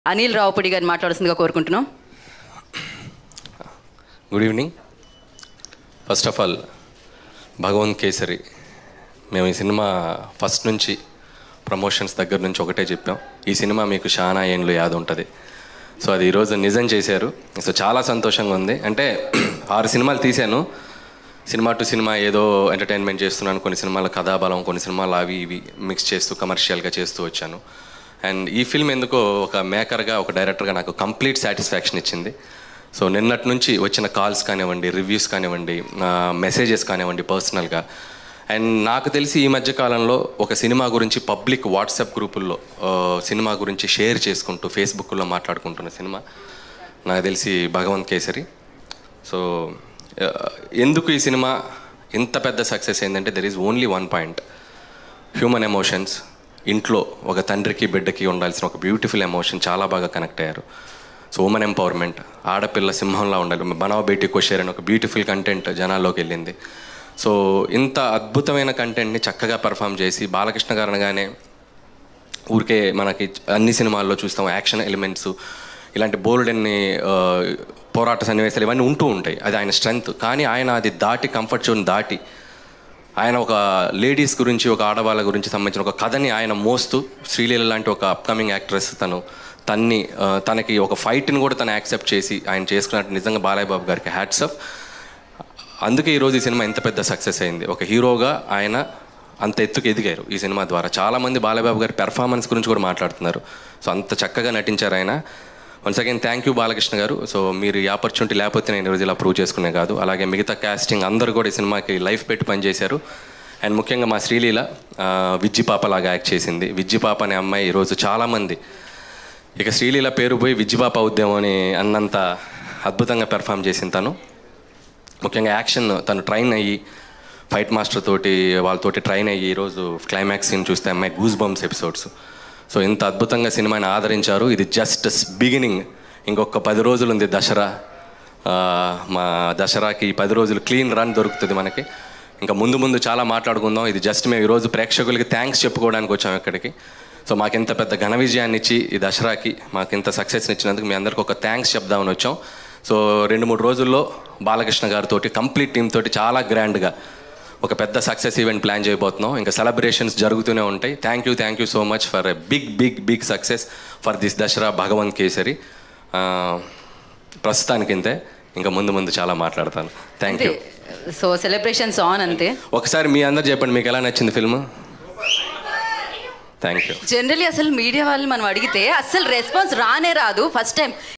అనిల్ రావుపూడి గారిని మాట్లాడాల్సిందిగా కోరుకుంటున్నాం good evening first of all Bhagavanth Kesari మేము ఈ సినిమా ఫస్ట్ నుంచి ప్రమోషన్స్ దగ్గర నుంచి ఒకటే చెప్పాం ఈ సినిమా మీకు చాలా ఏండ్లు యాద ఉంటుంది సో అది ఈరోజు నిజం చేశారు సో చాలా సంతోషంగా ఉంది అంటే ఆరు సినిమాలు తీశాను సినిమా టు సినిమా ఏదో ఎంటర్టైన్మెంట్ చేస్తున్నాను కొన్ని సినిమాల కథాబలం కొన్ని సినిమాలు అవి ఇవి మిక్స్ చేస్తూ కమర్షియల్గా చేస్తూ వచ్చాను అండ్ ఈ ఫిల్మ్ ఎందుకో ఒక మేకర్గా ఒక డైరెక్టర్గా నాకు కంప్లీట్ సాటిస్ఫాక్షన్ ఇచ్చింది సో నిన్నటి నుంచి వచ్చిన కాల్స్ కానివ్వండి రివ్యూస్ కానివ్వండి మెసేజెస్ కానివ్వండి పర్సనల్గా అండ్ నాకు తెలిసి ఈ మధ్య కాలంలో ఒక సినిమా గురించి పబ్లిక్ వాట్సాప్ గ్రూపుల్లో ఆ, సినిమా గురించి షేర్ చేసుకుంటూ ఫేస్బుక్లో మాట్లాడుకుంటున్న సినిమా నాకు తెలిసి భగవంత్ కేసరి సో ఆ, ఎందుకు ఈ సినిమా ఇంత పెద్ద సక్సెస్ ఏంటంటే there is only one point human emotions ఇంట్లో ఒక తండ్రికి బిడ్డకి ఉండాల్సిన ఒక బ్యూటిఫుల్ ఎమోషన్ చాలా బాగా కనెక్ట్ అయ్యారు సో ఉమెన్ ఎంపవర్మెంట్ ఆడపిల్ల సింహంలా ఉండాలి బనావ్ బేటీ కోషేర్ అని ఒక బ్యూటిఫుల్ కంటెంట్ జనాల్లోకి వెళ్ళింది సో ఇంత అద్భుతమైన కంటెంట్ని చక్కగా పర్ఫామ్ చేసి బాలకృష్ణ గారు అనగానే ఊరికే మనకి అన్ని సినిమాల్లో చూస్తాం యాక్షన్ ఎలిమెంట్స్ ఇలాంటి బోల్డ్ అన్ని ఆ, పోరాట సన్నివేశాలు ఇవన్నీ ఉంటూ ఉంటాయి అది ఆయన స్ట్రెంగ్త్ కానీ ఆయన అది దాటి కంఫర్ట్ జోన్ దాటి ఆయన ఒక లేడీస్ గురించి ఒక ఆడవాళ్ళ గురించి సంబంధించిన ఒక కథని ఆయన మోస్తూ శ్రీలీల లాంటి ఒక అప్కమింగ్ యాక్ట్రెస్ తను తన్ని ఆ, తనకి ఒక ఫైట్ని కూడా తను యాక్సెప్ట్ చేసి ఆయన చేసుకున్నట్టు నిజంగా బాలయ్య బాబు గారికి హ్యాట్స్ ఆఫ్ అందుకే ఈరోజు ఈ సినిమా ఎంత పెద్ద సక్సెస్ అయింది ఒక హీరోగా ఆయన అంత ఎత్తుకు ఎదిగారు ఈ సినిమా ద్వారా చాలామంది బాలబాబు గారి పెర్ఫార్మెన్స్ గురించి కూడా మాట్లాడుతున్నారు సో అంత చక్కగా నటించారు ఆయన once again thank you Balakrishna గారు సో మీరు ఈ ఆపర్చునిటీ లేకపోతే నేను ఈరోజు ఇలా ప్రూవ్ చేసుకునే కాదు అలాగే మిగతా కాస్టింగ్ అందరూ కూడా ఈ సినిమాకి లైఫ్ పెట్టి పనిచేశారు అండ్ ముఖ్యంగా మా శ్రీలీల ఆ, విజ్జి పాప లాగా యాక్ట్ చేసింది విజ్జి పాప అనే అమ్మాయి ఈరోజు చాలామంది ఇక శ్రీలీల పేరు పోయి విజ్జిపాప అవుద్దేమో అని అన్నంత అద్భుతంగా పెర్ఫామ్ చేసింది తను ముఖ్యంగా యాక్షన్ తను ట్రైన్ అయ్యి ఫైట్ మాస్టర్ తోటి వాళ్ళతోటి ట్రైన్ అయ్యి ఈరోజు క్లైమాక్స్ సీన్ చూస్తే అమ్మాయి గూస్ బంప్స్ ఎపిసోడ్స్ సో ఇంత అద్భుతంగా సినిమాని ఆదరించారు ఇది జస్ట్ బిగినింగ్ ఇంకొక పది రోజులు ఉంది దసరా ఆ, మా దసరాకి ఈ పది రోజులు క్లీన్ రన్ దొరుకుతుంది మనకి ఇంకా ముందు ముందు చాలా మాట్లాడుకుందాం ఇది జస్ట్ మేము ఈరోజు ప్రేక్షకులకి థ్యాంక్స్ చెప్పుకోవడానికి వచ్చాం ఇక్కడికి సో మాకు ఇంత పెద్ద ఘన విజయాన్ని ఇచ్చి ఈ దసరాకి మాకు ఇంత సక్సెస్ని ఇచ్చినందుకు మీ అందరికి ఒక థ్యాంక్స్ చెప్దామని వచ్చాం సో రెండు మూడు రోజుల్లో బాలకృష్ణ గారితో కంప్లీట్ టీమ్ తోటి చాలా గ్రాండ్గా ఒక పెద్ద సక్సెస్ ఈవెంట్ ప్లాన్ చేయబోతున్నాం ఇంకా సెలబ్రేషన్స్ జరుగుతూనే ఉంటాయి thank you thank you so much for a big big big success for this Dasara Bhagavanth Kesari ఆ, ప్రస్తుతానికి ఇంతే ఇంకా ముందు ముందు చాలా మాట్లాడతాను thank you so celebrations on అంతే ఒకసారి మీ అందరు చెప్పండి మీకు ఎలా నచ్చింది ఫిల్మ్ థ్యాంక్ యూ జనరలీ అసలు మీడియా వాళ్ళు మనం అడిగితే అసలు రెస్పాన్స్ రానే రాదు ఫస్ట్ టైం